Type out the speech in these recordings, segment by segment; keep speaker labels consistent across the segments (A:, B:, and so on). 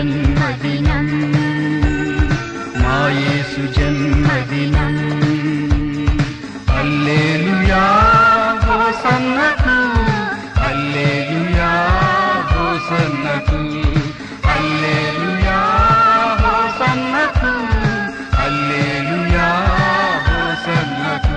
A: జన్మదినం మా యేసు జన్మదినం అల్లేలుయా హోసన్నకు అల్లేలుయా హోసన్నకు అల్లేలుయా హోసన్నకు అల్లేలుయా హోసన్నకు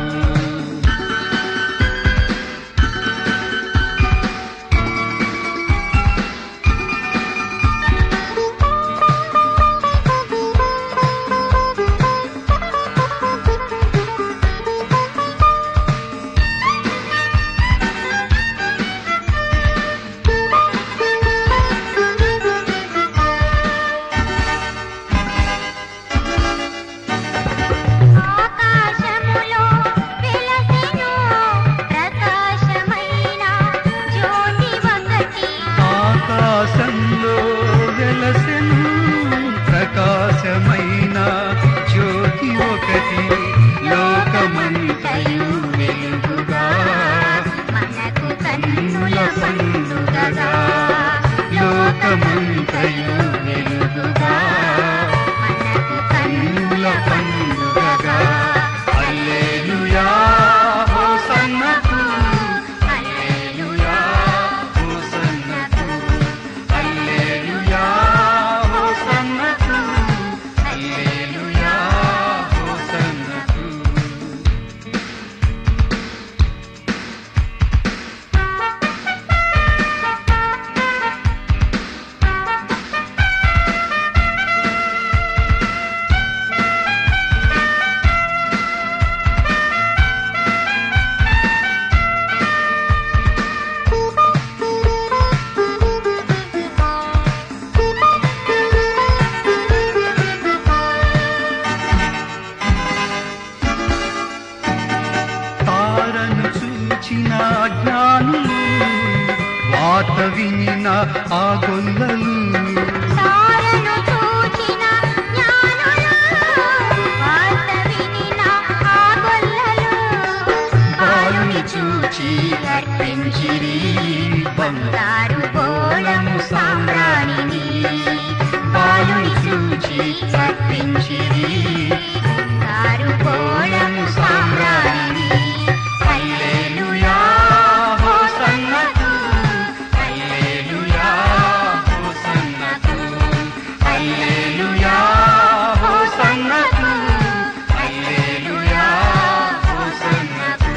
B: ఆకాశములో వెలసెను ప్రకాశమైన జ్యోతి ఒకటి
A: ఆకాశంలో వెలసెను ప్రకాశమైన జ్యోతి ఒకటి లోకమంతయు వెలుగుగా
B: మనకు కన్నుల పండుగగా
A: లోకమంతయు వెలుగుగా
B: మనకు
A: కన్నుల పండుగగా హల్లెలూయా హోసన్నకు హల్లెలూయా హోసన్నకు హల్లెలూయా హోసన్నకు హల్లెలూయా హోసన్నకు తారను చూచిన జ్ఞానులు వాత వినిన ఆ గొల్లలు
B: తారను చూచిన జ్ఞానులు వార్త వినిన ఆ గొల్లలు
A: బాలుని చూచి అర్పించిరి బంగారు బోళము సామ్రాణిని బాలుని చూచి అర్పించిరి
B: బంగారు
A: బోళము సామ్రాణిని హల్లెలూయా హోసన్నకు హల్లెలూయా హోసన్నకు హల్లెలూయా హోసన్నకు హల్లెలూయా హోసన్నకు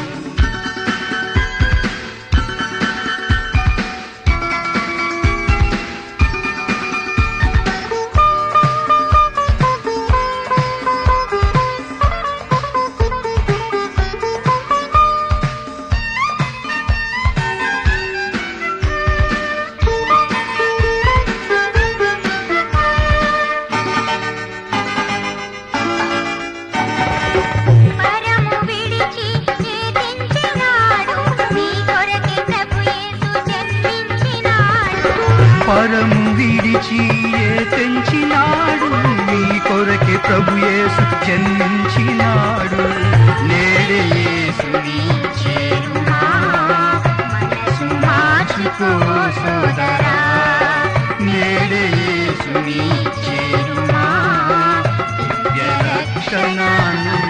B: పరము విడిచి చేతించినాడు నీ కొరకే ప్రభు యేసు జన్మించినాడు
A: పరము విడిచి ఏ తెంచినాడు నీ కొరకే ప్రభు యేసు జన్మించినాడు నేడే యేసుని చేరుమా మనసు మార్చుకో సోదరా నేడే యేసుని చేరుమా దివ్య రక్షణను